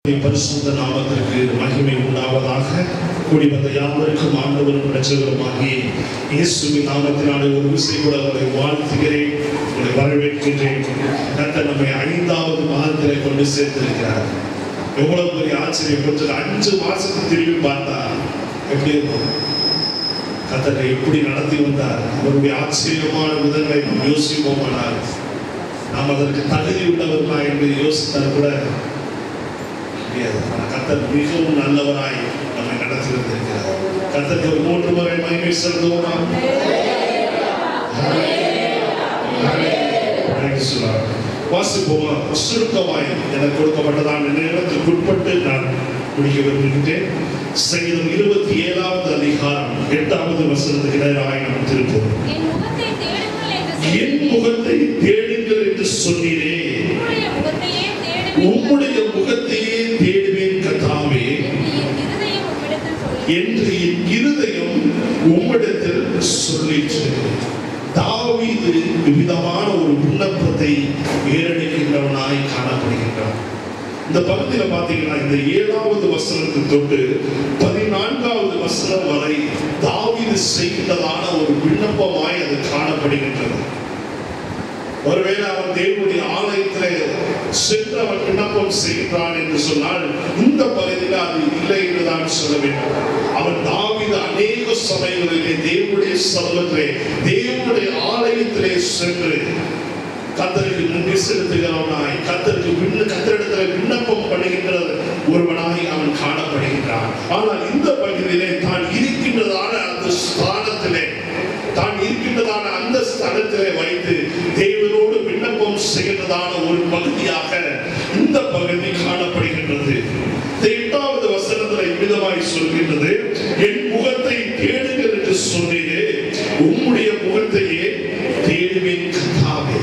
கர்த்தருடைய பரிசுத்த நாமத்திற்கு மகிமை உண்டாவதாக கூடி வந்த யாவருக்கும் ஆண்டவரும் ரட்சகருமாகிய இயேசுவின் நாமத்தினாலே ஒரு விசை கூட உங்களை வாழ்த்துகிறேன் உங்களை வரவேற்கின்றேன் கர்த்தர் நம்மை ஐந்தாவது மாதத்திலே கொண்டு சேர்த்திருக்கிறார் எவ்வளவு பெரிய ஆச்சரியம் கொஞ்சம் அஞ்சு மாசத்துக்கு திரும்பி பார்த்தா எப்படி இருக்கும் கர்த்தரை எப்படி நடத்தி வந்தார் அவருடைய ஆச்சரியமான விதங்களை நாம் யோசிப்போமானால் நாம் அதற்கு தகுதி உள்ளவர்களா என்று யோசித்தால் கூட முடியாது ஆனால் கர்த்தர் மிகவும் நல்லவராய் நம்மை நடத்தி வந்திருக்கிறார் கர்த்தருக்கு ஒரு மூன்று முறை மகிமை செலுத்துவோமா Praise the Lord. வாசிப்போமா சுருக்கமாய் எனக்கு கொடுக்கப்பட்டதான நேரத்துக்கு உட்பட்டு நான் முடிக்க விரும்புகின்றேன் சங்கீதம் இருபத்தி ஏழாவது அதிகாரம் எட்டாவது வசனத்துக்கு நேராக நாம் திருப்போம் என் முகத்தை தேடுங்கள் என்று என் சொன்னீரே. முகத்தை தேடுங்கள் என்று சொன்னீரே உம்முடைய முகத்தையே தேடுவேன் உம்முடைய முகத்தையே தேடுவேன் கத்தாவே என்று என் இருதயம் உம்மிடத்தில் என்று என் இருதயம் சொல்லிற்று. உம்மிடத்தில் சொல்லிற்று தாவீது விவிதமான ஒரு விண்ணப்பத்தை ஏறெடுக்கின்றவனாய் காணப்படுகின்றான் இந்த பகுதியில பாத்தீங்கன்னா இந்த ஏழாவது வசனத்துக்கு தொட்டு பதினான்காவது வசனம் வரை தாவீது செய்கின்றதான ஒரு விண்ணப்பமாய் அது காணப்படுகின்றது ஒருவேளை அவன் தேவனுடைய ஆலயத்திலே சென்று அவன் விண்ணப்பம் செய்கிறான் என்று சொன்னால் இந்த பகுதியில் அது இல்லை என்றுதான் சொல்ல வேண்டும் அவன் தாவீது அநேக சமயங்களிலே தேவனுடைய சமூகத்திலே தேவனுடைய ஆலயத்திலே சென்று கத்தருக்கு நன்றி செலுத்துகிறவனாய் கத்தருக்கு விண்ண கத்தரிடத்தில் விண்ணப்பம் பண்ணுகின்ற ஒருவனாய் அவன் காணப்படுகின்றான் ஆனால் இந்த பகுதியிலே தான் இருக்கின்றதான அந்த ஸ்தானத்திலே தான் இருக்கின்றதான அந்த ஸ்தலத்திலே வைத்து தேவனோடு விண்ணப்பம் செய்கின்றதான ஒரு பகுதியாக இந்த பகுதி காணப்படுகின்றது இந்த எட்டாவது வசனத்தில் இவ்விதமாய் சொல்கின்றது என் முகத்தை தேடுங்கள் என்று சொன்னீரே உம்முடைய முகத்தையே தேடுவேன் கத்தாவே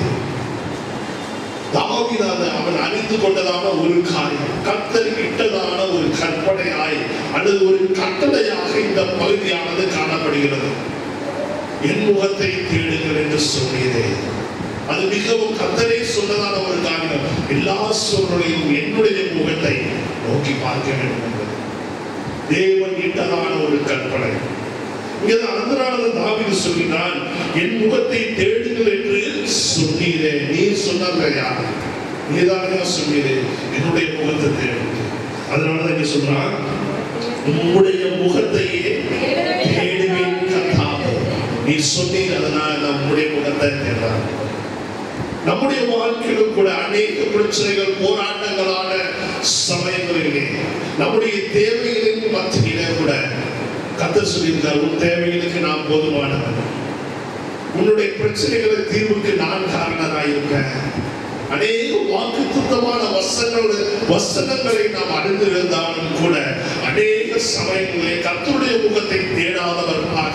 தாவீதாத அவன் அறிந்து கொண்டதான ஒரு காரியம் கத்தர் இட்டதான ஒரு கற்பனையாய் அல்லது ஒரு கட்டளையாக இந்த பகுதியானது காணப்படுகிறது என் முகத்தை தேடுங்கள் என்று சொன்னீரே அது மிகவும் கத்தரே சொன்னதான ஒரு காரியம் எல்லா சூழ்நிலையும் என்னுடைய முகத்தை நோக்கி பார்க்க வேண்டும் என்பது தேவன் இட்டதான ஒரு கற்பனை இங்கே அதனால தாவீது சொல்கிறான் என் முகத்தை தேடுங்கள் என்று சொன்னீரே நீ சொன்னது யார் நீதானே சொன்னீரே என்னுடைய முகத்தை தேடுங்கள் அதனாலதான் இங்க சொல்றான் உம்முடைய முகத்தையே தேடுவேன் கத்தாவே நீ சொன்னீர் அதனால நம்முடைய முகத்தை தேடுறான் நம்முடைய வாழ்க்கையிலும் கூட அநேக பிரச்சனைகள் போராட்டங்களான சமயங்களிலே நம்முடைய தேவைகளின் மத்தியிலே கூட கத்த சொல்லியிருந்தார் உன் தேவைகளுக்கு நான் போதுமானவன் உன்னுடைய பிரச்சனைகளை தீர்வுக்கு நான் காரணராயிருக்கேன் அநேக வாக்கு துத்தமான வசனங்கள் வசனங்களை நாம் அறிந்திருந்தாலும் கூட அநேக சமயங்களிலே கத்தருடைய முகத்தை தேடாதவர்களாக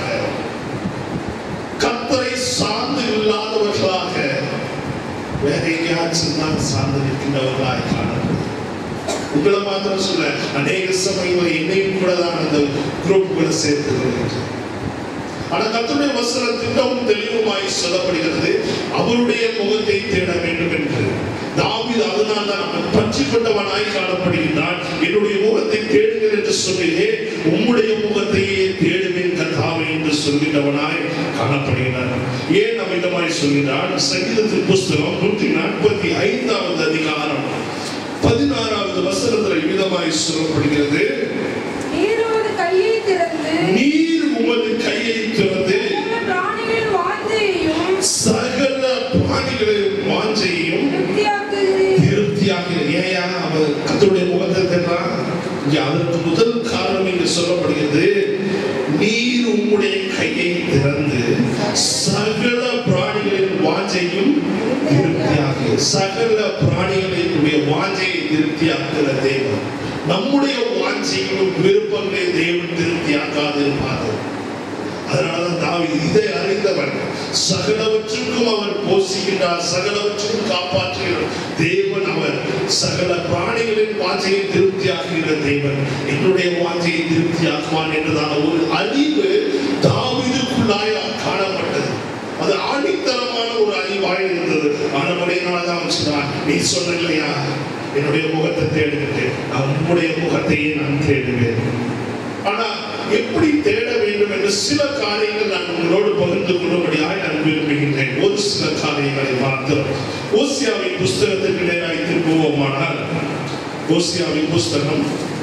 கத்தரை சார்ந்து இல்லாதவர்களாக வேற எங்கேயாச்சும் தான் சார்ந்து நிற்கின்றவர்களாய் காணப்படும் உங்களை மாத்திரம் சொல்ல அநேக சமயங்கள் என்னையும் கூட தான் அந்த குரூப்புகளை சேர்த்துக்கிறது ஆனா கர்த்தருடைய வசனம் திட்டமும் தெளிவுமாய் சொல்லப்படுகிறது அவருடைய முகத்தை தேட வேண்டும் என்று தாவீது அதனால் தான் அவன் பற்றி கொண்டவனாய் காணப்படுகின்றான் என்னுடைய முகத்தை தேடுங்கள் என்று சொல்லியே உம்முடைய முகத்தையே தேடுவேன் கத்தாவை என்று சொல்கின்றவனாய் காணப்படுகிறான் ஏன் அமிதமாய் சொல்கிறான் சங்கீதத்தின் புஸ்தகம் நூற்றி நாற்பத்தி ஐந்தாவது அதிகாரம் பதினாறாவது வசனத்தில் விதமாய் சொல்லப்படுகிறது நீர் உமது கையை திறந்து நீர் உமது கையை திறந்து சகல பிராணிகளின் வாஞ்சையையும் சகல பிராணிகளின் வாஞ்சையும் திருப்தியாக்குகிறீர். திருப்தியாக ஏயா அவர் கத்தருடைய முகத்தை தேடுறான் இங்க அதற்கு முதல் காரணம் இங்கு சொல்லப்படுகிறது நீர் உம்முடைய கையை திறந்து சகல பிராணிகளின் வாஞ்சையும் திருப்தியாக சகல பிராணிகளினுடைய வாஞ்சையை திருப்தியாக்குகிற தேவன் நம்முடைய வாஞ்சைகளும் விருப்பங்களை தேவன் திருப்தியாக்காது இருப்பார்கள் அதனாலதான் தாவீது இதை அறிந்தவன் சகலவற்றுக்கும் அவர் போசிக்கின்றார் சகலவற்றுக்கும் காப்பாற்றுகிறார் தேவன் அவர் சகல பிராணிகளின் வாஞ்சையை திருப்தியாக்குகிற தேவன் என்னுடைய வாஞ்சையை திருப்தியாக்குவான் என்றதான ஒரு அறிவு தாவீதுக்குள்ளாய் காணப்பட்டது அது ஆணித்தரமான ஒரு அறிவாய் இருந்தது ஆனபடினால்தான் அவன் சொன்னான் நீ சொன்ன இல்லையா என்னுடைய முகத்தை தேடுகிட்டு நான் உன்னுடைய முகத்தையே நான் தேடுவேன் ஆனா எப்படி தேட வேண்டும் என்று சில காரியங்கள் நான் உங்களோடு பகிர்ந்து கொள்ளும்படியாக நான் விரும்புகின்றேன் ஒரு சில காரியங்களை மாத்திரம் ஓசியாவின் புஸ்தகத்திற்கு நேராக திரும்புவோமானால் ஓசியாவின் புஸ்தகம்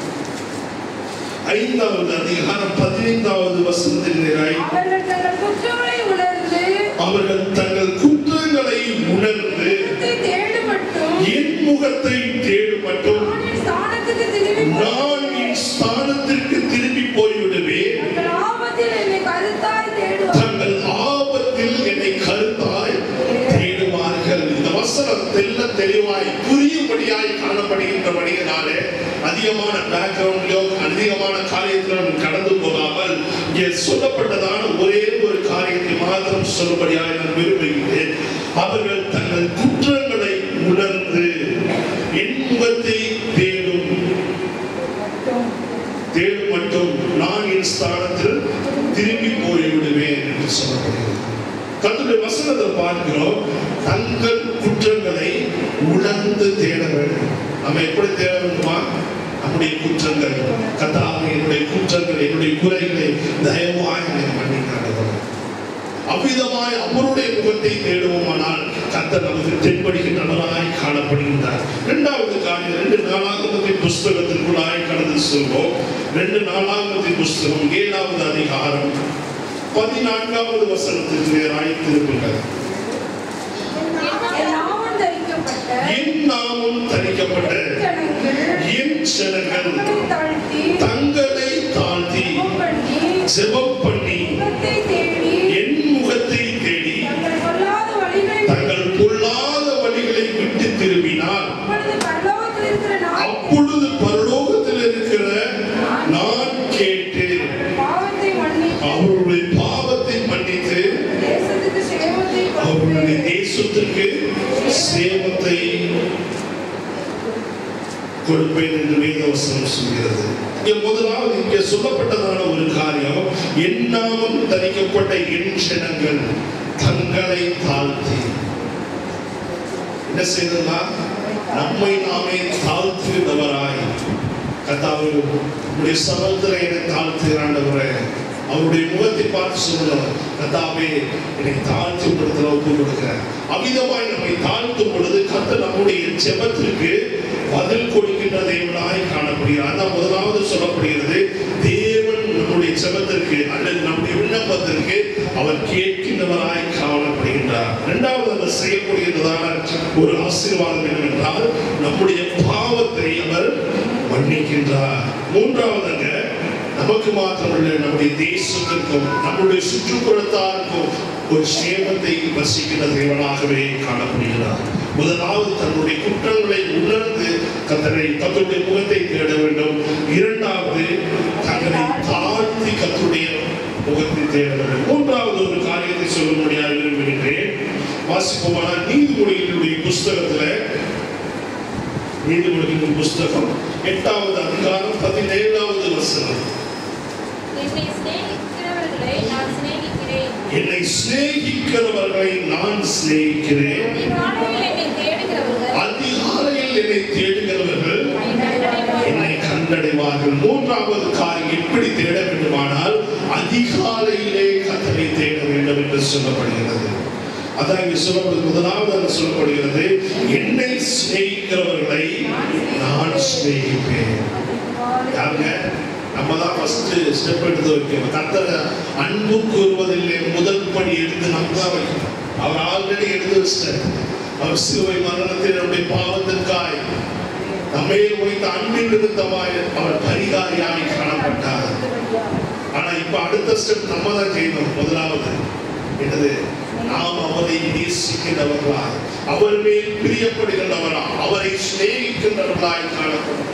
ஐந்தாவது அதிகாரம் பதினைந்தாவது வசனத்தின் நேராய் அவர்கள் தங்கள் குற்றங்களை உணர்ந்து அவர்கள் தங்கள் குற்றங்களை உணர்ந்து முகத்தை தேடு மட்டும் என் முகத்தை தேடும் மட்டும் நான் என் ஸ்தானத்துக்கு திரும்பி போய் நான் என் ஸ்தானத்திற்கு திரும்பி போய்விடுவேன் தங்கள் ஆபத்தில் என்னை கருத்தாய் தேடுவார் தங்கள் ஆபத்தில் என்னை கருத்தாய் தேடுவார்கள் இந்த வசனம் தெல்ல தெளிவாய் புரியும்படியாய் காணப்படுகின்றபடியினாலே அதிகமான பேக்ரவுண்ட்லோ அதிகமான காரியத்திலோ நாம் கடந்து போகாமல் இங்கே சொல்லப்பட்டதான ஒரே ஒரு காரியத்தை மாத்திரம் சொல்லும்படியாய் நான் விரும்புகிறேன் அவர்கள் தங்கள் குற்றங்களை உணர்ந்து என் முகத்தை தேடும் தேடும் மட்டும் நான் என் ஸ்தானத்தில் திரும்பி போய்விடுவேன் என்று சொல்லப்படுகிறது கர்த்தருடைய வசனத்தை பார்க்கிறோம் தங்கள் குற்றங்களை உணர்ந்து தேட வேண்டும் நம்ம எப்படி தேட வேண்டுமா நம்முடைய குற்றங்கள் கத்தாவை என்னுடைய குற்றங்கள் என்னுடைய குறைகளை தயவாய் என்னை மன்னிக்கிறார்கள் அவ்விதமாய் அவருடைய முகத்தை தேடுவோமானால் கர்த்தர் நமக்கு தென்படுகின்றவராய் காணப்படுகின்றார் இரண்டாவது காரியம் ரெண்டு நாளாகமத்தின் புஸ்தகத்திற்குள்ளாய் கடந்து செல்வோம் ரெண்டு நாளாகமத்தின் புஸ்தகம் ஏழாவது அதிகாரம் பதினான்காவது வசனத்திற்கு நேராய் திருப்புங்கள் என் நாமம் தரிக்கப்பட்ட என் நாமம் தரிக்கப்பட்ட ஜனங்கள் என் ஜனங்கள் தங்களை தாழ்த்தி தங்களை தாழ்த்தி ஜெபம் பண்ணி ஜெபம் பண்ணி முகத்தை தேடி என் முகத்தை தேடி தங்கள் பொல்லாத வழிகளை தங்கள் பொல்லாத வழிகளை விட்டு திரும்பினால் அப்பொழுது பரலோகத்தில் இருக்கிற நான் அப்பொழுது பரலோகத்தில் இருக்கிற நான் கேட்டு பாவத்தை மன்னித்து அவருடைய பாவத்தை மன்னித்து தேசத்துக்கு சேமத்தை அவருடைய கொடுத்து தேசத்திற்கு சேமத்தை கொடுப்பேன் என்று வேதவசனம் சொல்கிறது இங்கே முதலாவது இங்கே சொல்லப்பட்டதான ஒரு காரியம் என் நாமம் தரிக்கப்பட்ட என் ஜனங்கள் தங்களை தாழ்த்தி என்ன செய்தா நம்மை நாமே தாழ்த்துகிறவராய் கத்தாவு உடைய சமத்துல என்னை தாழ்த்துகிறாண்டவரே அவருடைய முகத்தை பார்த்து சொல்லணும் கத்தாவே என்னை தாழ்த்தி படுத்தல ஒப்பு கொடுக்கிறேன் அமிதமாய் நம்மை தாழ்த்தும் பொழுது கத்த நம்முடைய ஜெபத்திற்கு பதில் கொடுக்கின்ற தேவனாய் காணப்படுகிறார் அதான் முதலாவது சொல்லப்படுகிறது தேவன் நம்முடைய ஜெபத்திற்கு அல்லது நம்முடைய விண்ணப்பத்திற்கு அவர் கேட்கின்றவராய் காணப்படுகின்றார் இரண்டாவது அவர் செய்யப்படுகின்றதான ஒரு ஆசீர்வாதம் என்னவென்றால் நம்முடைய பாவத்தை அவர் மன்னிக்கின்றார் மூன்றாவதாக நமக்கு மாத்திரமல்ல நம்முடைய தேசத்திற்கும் நம்முடைய சுற்றுப்புறத்தாருக்கும் ஒரு சேமத்தை வசிக்கின்ற தேவனாகவே காணப்படுகிறார் முதலாவது தன்னுடைய குற்றங்களை உணர்ந்து கத்தனை கத்தருடைய முகத்தை தேட வேண்டும் இரண்டாவது தங்களை தாழ்த்தி கத்தருடைய முகத்தை தேட வேண்டும் மூன்றாவது ஒரு காரியத்தை சொல்ல முடியாது விரும்புகின்றேன் வாசிப்போமானால் நீதிமொழிகளுடைய புஸ்தகத்துல நீதிமொழிகளின் புஸ்தகம் எட்டாவது அதிகாரம் பதினேழாவது வசனம் என்னை சிநேகிக்கிறவர்களை நான் சிநேகிக்கிறேன் என்னை சிநேகிக்கிறவர்களை நான் சிநேகிக்கிறேன் அதிகாலையில் என்னை தேடுகிறவர்கள் அதிகாலையில் என்னை தேடுகிறவர்கள் என்னை கண்டடைவார்கள் மூன்றாவது காரியம் எப்படி தேட வேண்டுமானால் அதிகாலையிலே கத்தனை தேட வேண்டும் என்று சொல்லப்படுகிறது அதான் இங்கு சொல்லப்படுது முதலாவது அங்க சொல்லப்படுகிறது என்னை சிநேகிக்கிறவர்களை நான் சிநேகிப்பேன் யாருங்க நம்ம தான் ஃபர்ஸ்ட் ஸ்டெப் எடுத்து வைக்கணும் கத்தரை அன்பு கூறுவதில்லை முதல் படி எடுத்து நம்ம தான் வைக்கணும் அவர் ஆல்ரெடி எடுத்து வச்சிட்டார் அவர் சிலுவை மரணத்தில் நம்முடைய பாவத்திற்காய் நம்மை வைத்த அன்பின் நிமித்தமாய் அவர் பரிகாரியாய் காணப்பட்டார் ஆனா இப்ப அடுத்த ஸ்டெப் நம்ம தான் செய்யணும் முதலாவது என்னது நாம் அவரை நேசிக்கின்றவர்களாய் அவர் மேல் பிரியப்படுகின்றவரா அவரை சிநேகிக்கின்றவர்களாய் காணப்படும்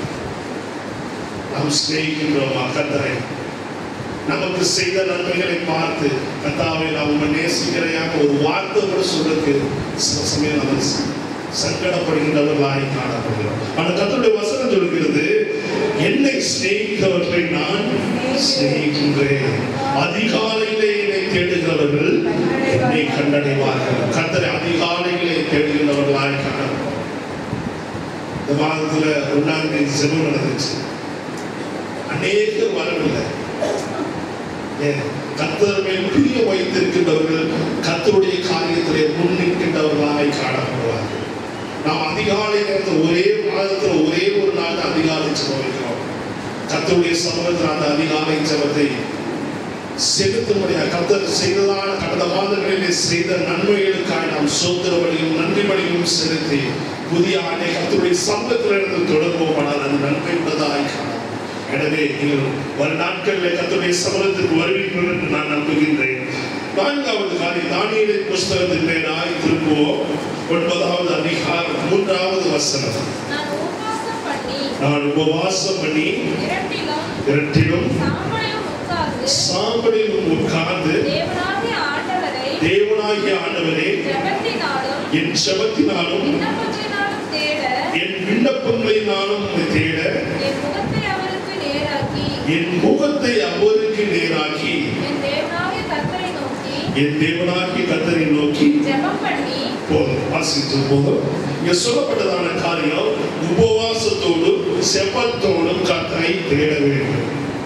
நாம் சிநேகிக்கின்றோமா கத்தரை நமக்கு செய்த நன்மைகளை பார்த்து கத்தாவை நாம் உம்மை நேசிக்கிறையாக ஒரு வார்த்தை கூட சொல்றதுக்கு சில சமயம் நம்ம சங்கடப்படுகின்றவர்களாய் காணப்படுகிறோம் ஆனால் கத்தருடைய வசனம் சொல்கிறது என்னை சிநேகித்தவர்களை நான் சிநேகிக்கின்றேன் அதிகாலையிலே என்னை தேடுகிறவர்கள் என்னை கண்டடைவார்கள் கத்தரை அதிகாலையிலே தேடுகின்றவர்களாய் காணப்படும் இந்த மாதத்துல ஒன்னாம் தேதி செலவு நடந்துச்சு அநேகர் வரவில்லை ஏன் கத்தர் மேல் பிரிய வைத்திருக்கின்றவர்கள் கத்தருடைய காரியத்திலே முன்னிற்கின்றவர்களாய் காணப்படுவார்கள் நாம் அதிகாலை நேரத்தில் ஒரே மாதத்தில் ஒரே ஒரு நாள் அதிகாலை செலவு வைக்கிறோம் கத்தருடைய சமூகத்தில் அந்த அதிகாலை ஜெபத்தை செலுத்தும்படியாக கத்தர் செய்ததான கடந்த மாதங்களிலே செய்த நன்மைகளுக்காக நாம் சோதர வழியும் நன்றி வழியும் செலுத்தி புதிய ஆண்டை கத்தருடைய சமூகத்திலிருந்து தொடர்போமானால் அது நன்மை உள்ளதாய் காணும் எனவே நீங்கள் ஒரு நாட்களில் கத்தருடைய சமூகத்திற்கு வருவீர்கள் என்று நான் நம்புகின்றேன் நான்காவது காரியம் தானியலின் புஸ்தகத்தின் மேலாய் திரும்புவோம் ஒன்பதாவது அதிகாரம் மூன்றாவது வசனம் நான் உபவாசம் பண்ணி நான் உபவாசம் பண்ணி இரட்டிலும் இரட்டிலும் சாம்பலையும் உட்கார்ந்து சாம்பலிலும் உட்கார்ந்து தேவனாகிய ஆண்டவரை தேவனாகிய ஆண்டவரே ஜெபத்தினாலும் என் செபத்தினாலும் விண்ணப்பத்தினாலும் தேட என் விண்ணப்பங்களினாலும் உம்மை தேட என் முகத்தை அவருக்கு நேராக்கி என் முகத்தை அவருக்கு நேராக்கி என் தேவனாகிய கர்த்தரை நோக்கி என் தேவனாகிய கத்தரை நோக்கி ஜெபம் பண்ணி போதும் வாசித்து போதும் இங்க சொல்லப்பட்டதான காரியம் உபவாசத்தோடும் செபத்தோடும் கத்தரை தேட வேண்டும்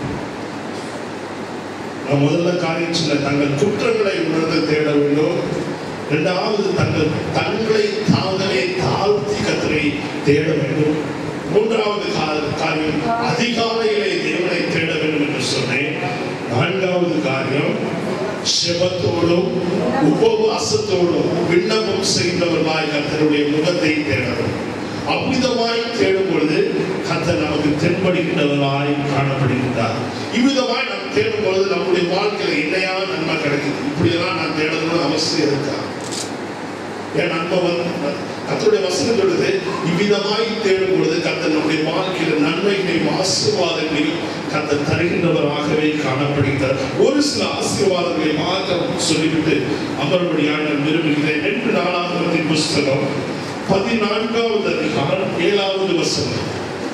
நான் முதல்ல காரியம் சொன்ன தங்கள் குற்றங்களை உணர்ந்து தேட வேண்டும் இரண்டாவது தங்கள் தங்களை தாங்களே தாழ்த்தி கத்தரை தேட வேண்டும் மூன்றாவது கா- காரியம் அதிகாலையிலே தேவனை தேட வேண்டும் என்று சொன்னேன் நான்காவது காரியம் செபத்தோடும் உபவாசத்தோடும் விண்ணப்பம் செய்தவர்களாய் கர்த்தருடைய முகத்தை தேடணும் அவ்விதமாய் தேடும் பொழுது கர்த்தர் நமக்கு தென்படுகின்றவராய் காணப்படுகின்றார் இவ்விதமாய் நாம் தேடும் பொழுது நம்முடைய வாழ்க்கையில என்னையா நன்மை கிடைக்குது இப்படியெல்லாம் நான் தேடணும்னு அவசியம் இருக்கா என் நன்மை வந்து கர்த்தருடைய வசனம் சொல்லுது இவ்விதமாய் தேடும் பொழுது கர்த்தர் நம்முடைய வாழ்க்கையில நன்மைகளையும் ஆசீர்வாதங்களையும் கர்த்தர் தருகின்றவராகவே காணப்படுகிறார் ஒரு சில ஆசீர்வாதங்களை மாத்திரம் சொல்லிவிட்டு அமர்படியாக நான் விரும்புகிறேன் ரெண்டு நாளாகமத்தின் புஸ்தகம் பதினான்காவது அதிகாரம் ஏழாவது வசனம்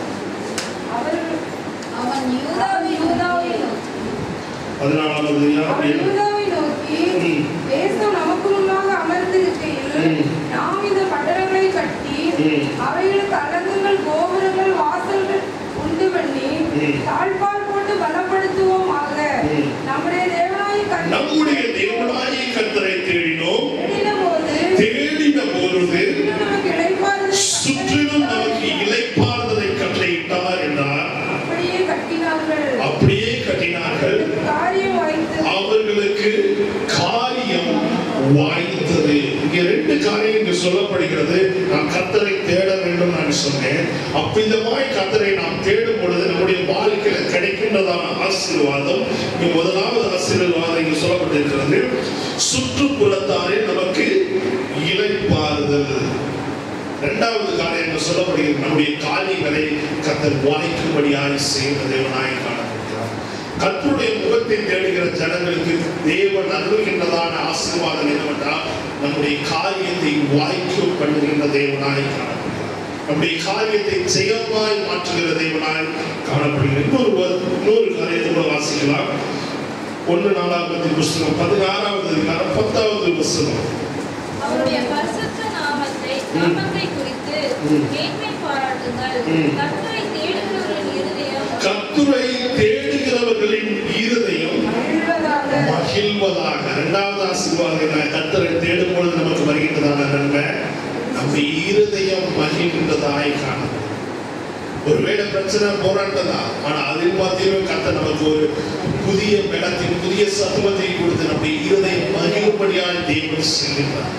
அவர்கள் அவன் யூதாவை யூதாவை நோக்கி பதினாலாவது அதிகாரம் அவன் ஏழு. யூதாவை நோக்கி ம். தேசம் நமக்கு முன்பாக அமர்ந்திருக்கையில் ம். நாம் இந்த பட்டணங்களை கட்டி ம். அவைகளுக்கு அலங்குகள் கோபுரங்கள் வாசல்கள் உண்டு பண்ணி ம். தாழ்பால் போட்டு பலப்படுத்துவோமாக ம். நம்முடைய தேவனாய் கட்டி நம்முடைய தேவனாய கர்த்தரை தேடினோம் தேடின போது தேடின பொழுது நமக்கு இளைப்பாறுதலை சுற்றிலும் நமக்கு கட்டளையிட்டார். இலைப்பாறுதலை கட்டளையிட்டார் என்றார் அப்படியே கட்டினார்கள் அப்படியே கட்டினார்கள் காரியம் வாய்த்தது அவர்களுக்கு காரியம் வாய்த்தது இங்க ரெண்டு காரியம் இங்கு சொல்லப்படுகிறது நாம் கத்தரை தேட வேண்டும் நான் சொன்னேன் அவ்விதமாய் கத்தரை நாம் தேடும் பொழுது நம்முடைய வாழ்க்கையில கிடைக்கின்றதான ஆசீர்வாதம் இங்க முதலாவது ஆசீர்வாதம் இங்கு சொல்லப்பட்டிருக்கிறது சுற்றுப்புறத்தாரே நமக்கு இலைப்பாறுதல் இரண்டாவது காரியம் என்று சொல்லப்படுகிறது நம்முடைய காரியங்களை கத்தர் வாய்க்கும்படியாய் செய்த தேவனாய் காணப்படுகிறார் கர்த்தருடைய முகத்தை தேடுகிற ஜனங்களுக்கு தேவன் அருள்கின்றதான ஆசீர்வாதம் என்னவென்றால் நம்முடைய காரியத்தை வாய்க்க பண்ணுகின்ற தேவனாய் காணப்படுகிறார் நம்முடைய காரியத்தை ஜெயமாய் மாற்றுகிற தேவனாய் காணப்படுகிறார் இன்னொரு வ- இன்னொரு காரியத்தை கூட வாசிக்கலாம் ஒன்று நாலாவது புஸ்தகம் பதினாறாவது அதிகாரம் பத்தாவது புஸ்தகம் அவருடைய பரிசுத்த நாமத்தை நாமத்தை குறித்து ம். மேன்மை பாராட்டுங்கள் ம். கர்த்தரை தேடுகிறவர்களின் இருதயம் கர்த்தரை தேடுகிறவர்களின் இருதயம் மகிழ்வதாக மகிழ்வதாக இரண்டாவது ஆசீர்வாதம் நான் கர்த்தரை தேடும் பொழுது நமக்கு வருகின்றதான நன்மை நம்முடைய இருதயம் மகிழ்கின்றதாய் காணும் ஒருவேளை பிரச்சனை போராட்டம் தான் ஆனா அதில் மத்தியிலும் கர்த்தர் நமக்கு ஒரு புதிய பலத்தின் புதிய சத்துவத்தை கொடுத்து நம்முடைய இருதயம் மகிழும்படியாய் தேவன் செய்கின்றார்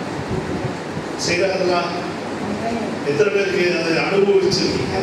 செய்தார்களா எத்தனை பேருக்கு அதை அனுபவிச்சிருக்கீங்க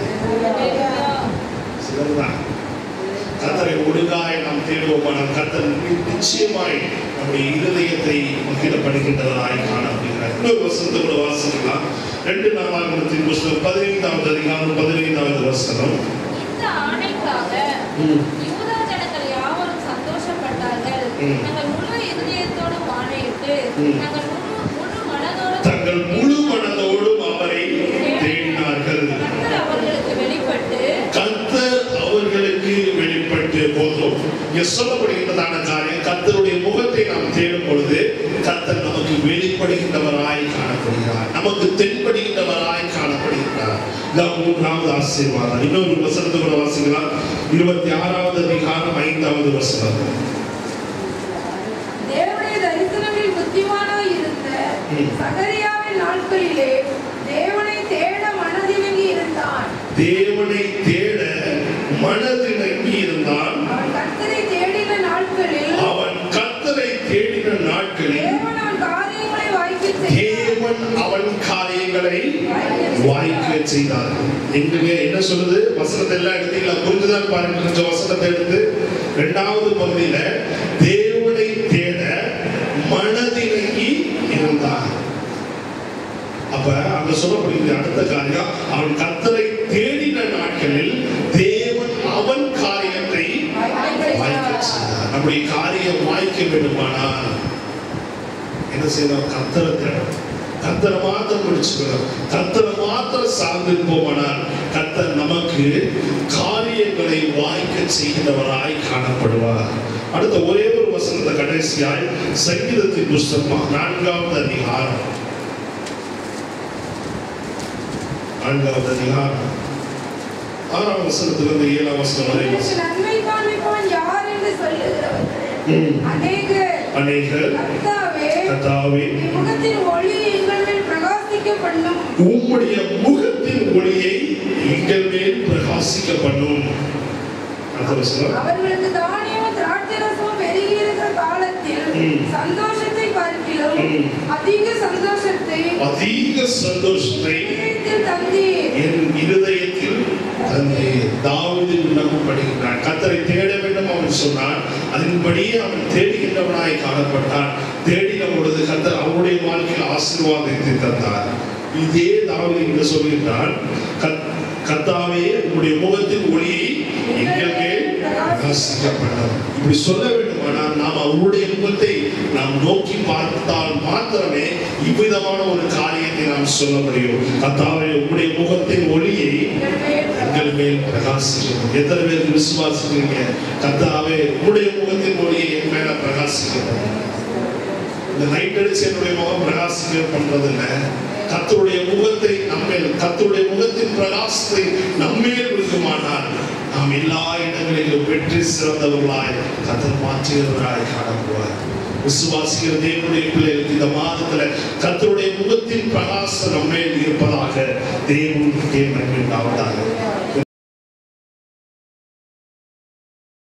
சிலர்தான் கத்தரை ஒழுங்காய் நாம் தேடுவோமானால் கத்தர் நிச்சயமாய் நம்முடைய இருதயத்தை மகிழப்படுகின்றவராய் காணப்படுகிறார் இன்னொரு வசனத்தை கூட வாசிக்கலாம் ரெண்டு நாளாகமத்தின் புஸ்தகம் பதினைந்தாவது அதிகாரம் பதினைந்தாவது வசனம் இந்த ஆணைக்காக ம். யூதா ஜனங்கள் யாவரும் சந்தோஷப்பட்டார்கள் ம். நாங்கள் முழு இதயத்தோடும் ஆணையிட்டு ம். நாங்கள் முழு முழு மனதோடும் தங்கள் முழு மனதோடும் அவரை தேடினார்கள் கர்த்தர் அவர்களுக்கு வெளிப்பட்டு கர்த்தர் அவர்களுக்கு வெளிப்பட்டு போதும் இங்க சொல்லப்படுகின்றதான காரியம் கர்த்தருடைய முகத்தை நாம் தேடும் பொழுது கர்த்தர் நமக்கு நமக்கு தென்படுகின்றவராய் காணப்படுகிறார் இதான் மூன்றாவது ஆசீர்வாதம் இன்னொரு வசனத்தை கூட வாசிக்கலாம் இருபத்தி ஆறாவது அதிகாரம் ஐந்தாவது வசனம் தேவனுடைய தரிசனங்களில் புத்திமானாய் இருந்த ம். சகரியாவின் நாட்களிலே தேவனை தேட மனதிறங்கி இருந்தான் தேவனை தேட மனதிறங்கி இருந்தான் அவன் கர்த்தரை தேடின நாட்களில் அவன் கர்த்தரை தேடின நாட்களில் தேவன் அவன் காரியங்களை வாய்க்கச் செய்தார். தேவன் அவன் காரியங்களை வாய்க்க செய்தார் எங்க என்ன சொல்லுது வசனத்தை எல்லாம் எடுத்தீங்களா புரிஞ்சுதான் பாருங்க கொஞ்சம் வசனத்தை எடுத்து இரண்டாவது பகுதியில தேவனை தேட மனதிறங்கி இருந்தார் அப்ப அங்க சொல்லப்படுகிறது அடுத்த காரியம் அவன் கர்த்தரை தேடின நாட்களில் தேவன் அவன் காரியத்தை வாய்க்க செய்தார் நம்முடைய காரியம் வாய்க்க வேண்டுமானால் என்ன செய்யணும் கத்தரை தேடணும் கத்தரை மாத்திரம் பிடிச்சுக்கணும் கத்தரை மாத்திரம் சார்ந்திருப்போமானால் கத்தர் நமக்கு காரியங்களை வாய்க்க செய்கிறவராய் காணப்படுவார் அடுத்த ஒரே ஒரு வசனத்தை கடைசியாய் சங்கீதத்தின் புஸ்தகம் நான்காவது அதிகாரம் நான்காவது அதிகாரம் ஆறாம் வசனத்திலிருந்து ஏழாம் வசனம் வரை எனக்கு நன்மை காண்பிப்பவன் யார் என்று சொல்லுகிறவர்கள் ம். அநேகர் அநேகர் கர்த்தாவே கத்தாவே உம்முடைய முகத்தின் ஒளி எங்கள் மேல் பிரகாசிக்க பண்ணும் உம்முடைய முகத்தின் ஒளியை எங்கள் மேல் பிரகாசிக்க பண்ணும் அடுத்த வசனம். அவர்களுக்கு தானியமும் திராட்சரசமும் பெருகி இருக்கிற காலத்தில் ம். சந்தோஷத்தை பார்க்கிலும் ம். அதிக சந்தோஷத்தை அதிக சந்தோஷத்தை இதயத்தில் தந்தீர் என் இருதயத்தில் தந்தை தாவீது விண்ணப்பப்படுகின்றான் கத்தரை தேட வேண்டும் அவன் சொன்னான் அதன்படியே அவன் தேடுகின்றவனாய் காணப்பட்டான் தேடின பொழுது கத்தர் அவனுடைய வாழ்க்கையில் ஆசீர்வாதத்தை தந்தார் இதே தாவீது இங்கு சொல்கின்றான் கத்- கர்த்தாவே உம்முடைய முகத்தின் ஒளியை எங்கள் மேல் பிரகாசிக்கப்பட்டது இப்படி சொல்ல வேண்டுமானால் நாம் அவருடைய முகத்தை நாம் நோக்கி பார்த்தால் மாத்திரமே இவ்விதமான ஒரு காரியத்தை நாம் சொல்ல முடியும் கர்த்தாவே உம்முடைய முகத்தின் ஒளியை எங்கள் மேல் எங்கள் மேல் பிரகாசிக்கும் எத்தனை பேர் விசுவாசிக்கிறீங்க கர்த்தாவே உம்முடைய முகத்தின் ஒளியை என் மேல பிரகாசிக்கும் இந்த லைட் அடிச்சு என்னுடைய முகம் பிரகாசிக்க பண்றது இல்ல கத்தருடைய முகத்தை நம்மேல் கத்தருடைய முகத்தின் பிரகாசத்தை நம்மேல் இருக்குமானால் நாம் எல்லா இடங்களிலும் வெற்றி சிறந்தவர்களாய் கத்தர் மாற்றுகிறவராய் காணப்படுவார் விசுவாசிக்கிற தேவனுடைய பிள்ளைகளுக்கு இந்த மாதத்துல கத்தருடைய முகத்தின் பிரகாசம் நம்மேல் இருப்பதாக தேவனுக்கே நன்மை உண்டாவதாக